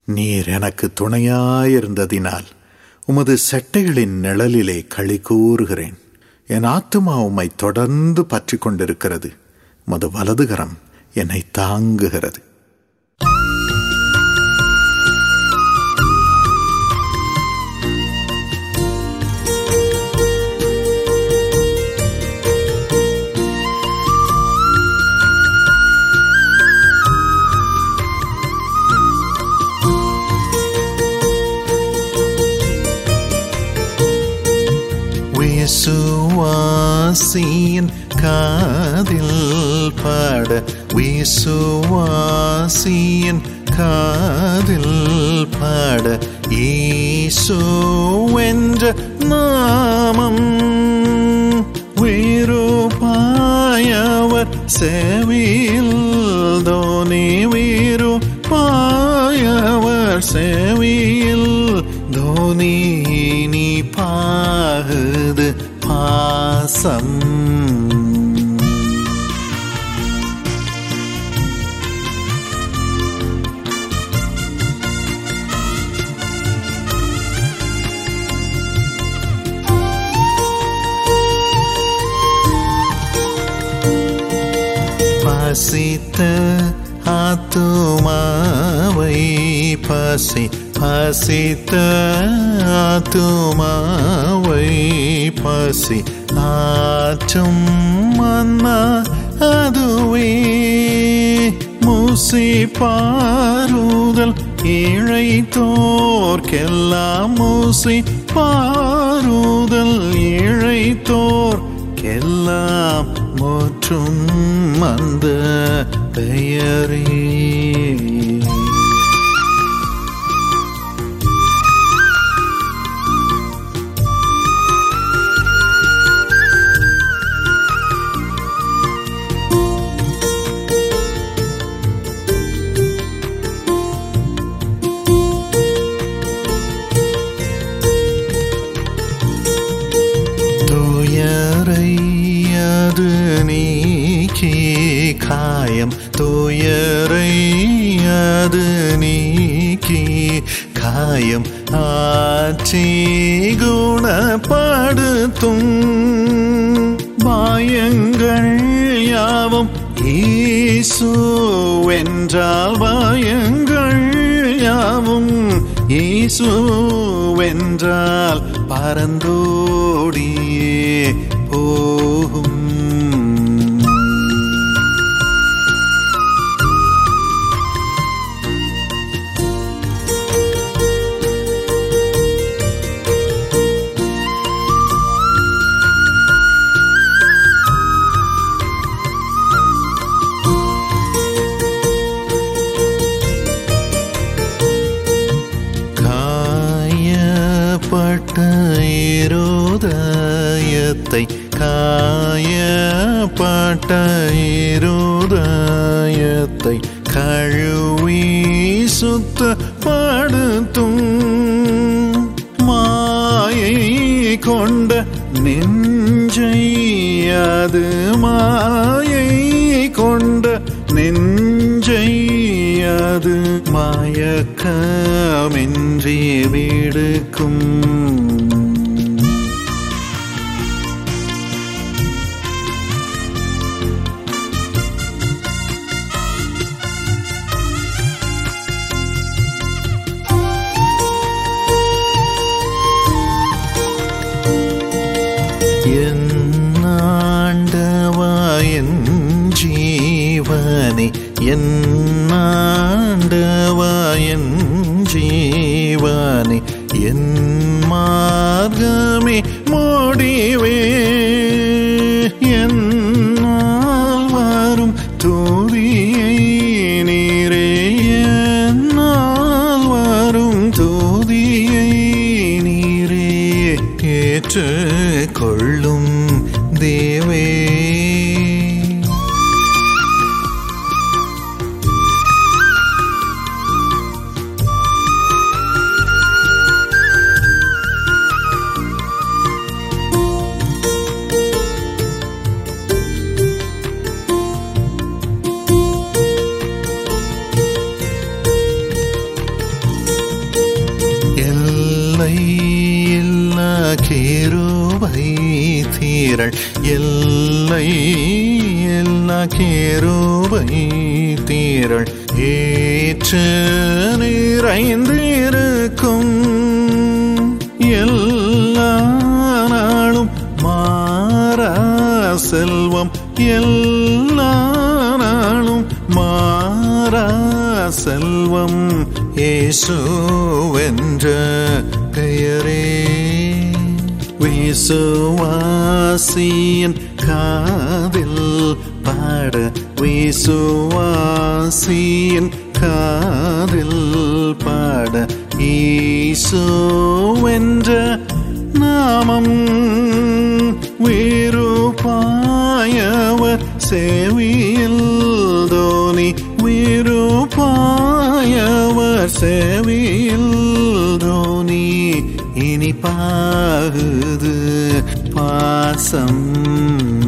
நீர் எனக்கு துணையாயிருந்ததினால் உமது செட்டைகளின் நிழலிலே களி கூறுகிறேன் என் ஆத்துமா உம்மை தொடர்ந்து பற்றி கொண்டிருக்கிறது உமது வலதுகரம் என்னை தாங்குகிறது விசுவாசியின் காதில் பாட விசுவாசியின் காதில் பாட ஈசோ என்ற நாமம் வீரூபாயவர் செவியில் தோனி வீரூபாயவர் செவியில் தோனி நீ பாகுது பாசம் பசித்த ஆத்துமாவை பசி பசித்த ஆத்துமாவை பசி ஆற்றும் மன்னா அதுவே மூசி பாருதல் ஏழை தோர்க்கெல்லாம் மூசி பாருதல் ஏழை தோர்க்கெல்லாம் முற்றும் அந்த பெயரே துயரை அது நீக்கி காயம் துயரை அது நீக்கி காயம் ஆற்றி குணப்படுத்தும் பாயங்கள் யாவும் ஈசு வென்றால் பாயங்கள் யாவும் ஈசு வென்றால் பறந்தோடியே போகும் காயப்பட்ட இருதயத்தை காயப்பட்ட இருதயத்தை கழுவி சுத்தப்படுத்தும் மாயை கொண்ட நெஞ்சை அது மாயை கொண்ட நெஞ்சை அது மயக்கமின்றி விடுக்கும் என் ஆண்டவா என் ஜீவனே என் ஆண்டவா என் ஜீவனே என் மார்க்கமே முடிவே என்னால் வரும் தூதியை நீரே என்னால் வரும் தூதியை நீரே ஏற்று கொள்ளும் தேவே கேருவை தீரள் எல்லை எல்லா கேருவை தீரள் ஏற்று நிறைந்திருக்கும் எல்லா நாளும் மாறா செல்வம் எல்லா நாளும் மாறா செல்வம் இயேசுவென்ற பெயரே விசுவாசியின் காதில் பாட விசுவாசியின் காதில் பாட ஈசோவென்ற நாமம் வீருபாயவர் சேவியில் தோனி வீருபாயவர் சேவியில் தோனி இனிப்பாகுது பாசம்